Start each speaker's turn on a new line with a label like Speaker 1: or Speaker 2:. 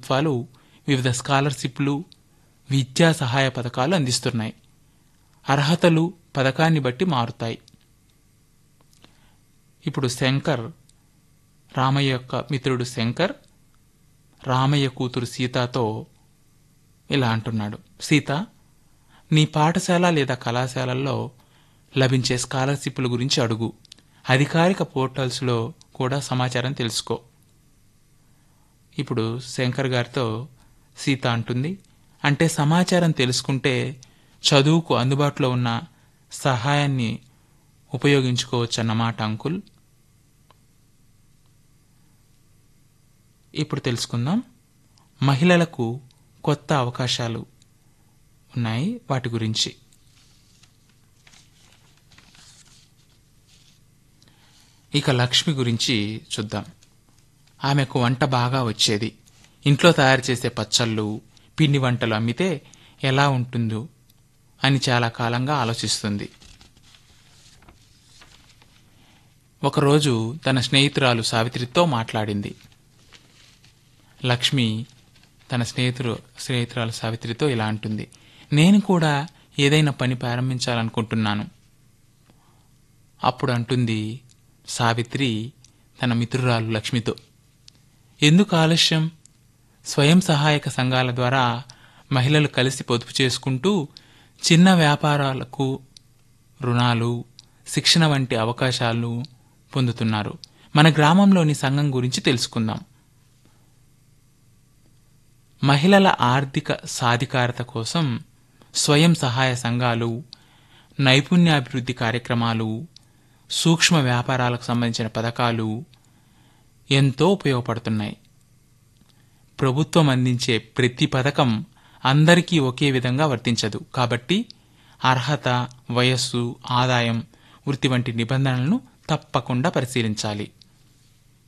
Speaker 1: ప్రభుత్వాలు వివిధ స్కాలర్షిప్లు విద్యా సహాయ పథకాలు అందిస్తున్నాయి అర్హతలు పథకాన్ని బట్టి మారుతాయి ఇప్పుడు శంకర్ రామయ్య యొక్క మిత్రుడు శంకర్ రామయ్య కూతురు సీతతో ఇలా అంటున్నాడు సీత నీ పాఠశాల లేదా కళాశాలల్లో లభించే స్కాలర్షిప్ల గురించి అడుగు అధికారిక పోర్టల్స్లో కూడా సమాచారం తెలుసుకో ఇప్పుడు శంకర్ గారితో సీత అంటుంది అంటే సమాచారం తెలుసుకుంటే చదువుకు అందుబాటులో ఉన్న సహాయాన్ని ఉపయోగించుకోవచ్చు అన్నమాట అంకుల్ ఇప్పుడు తెలుసుకుందాం మహిళలకు కొత్త అవకాశాలు ఉన్నాయి వాటి గురించి ఇక లక్ష్మి గురించి చూద్దాం ఆమెకు వంట బాగా వచ్చేది ఇంట్లో తయారు చేసే పచ్చళ్ళు పిండి వంటలు అమ్మితే ఎలా ఉంటుందో అని చాలా కాలంగా ఆలోచిస్తుంది ఒకరోజు తన స్నేహితురాలు సావిత్రితో మాట్లాడింది లక్ష్మి తన స్నేహితుడు స్నేహితురాలు సావిత్రితో ఇలా అంటుంది నేను కూడా ఏదైనా పని ప్రారంభించాలనుకుంటున్నాను అప్పుడు అంటుంది సావిత్రి తన మిత్రురాలు లక్ష్మితో ఎందుకు ఆలస్యం స్వయం సహాయక సంఘాల ద్వారా మహిళలు కలిసి పొదుపు చేసుకుంటూ చిన్న వ్యాపారాలకు రుణాలు శిక్షణ వంటి అవకాశాలు పొందుతున్నారు మన గ్రామంలోని సంఘం గురించి తెలుసుకుందాం మహిళల ఆర్థిక సాధికారత కోసం స్వయం సహాయ సంఘాలు నైపుణ్యాభివృద్ధి కార్యక్రమాలు సూక్ష్మ వ్యాపారాలకు సంబంధించిన పథకాలు ఎంతో ఉపయోగపడుతున్నాయి ప్రభుత్వం అందించే ప్రతి పథకం అందరికీ ఒకే విధంగా వర్తించదు కాబట్టి అర్హత వయస్సు ఆదాయం వృత్తి వంటి నిబంధనలను తప్పకుండా పరిశీలించాలి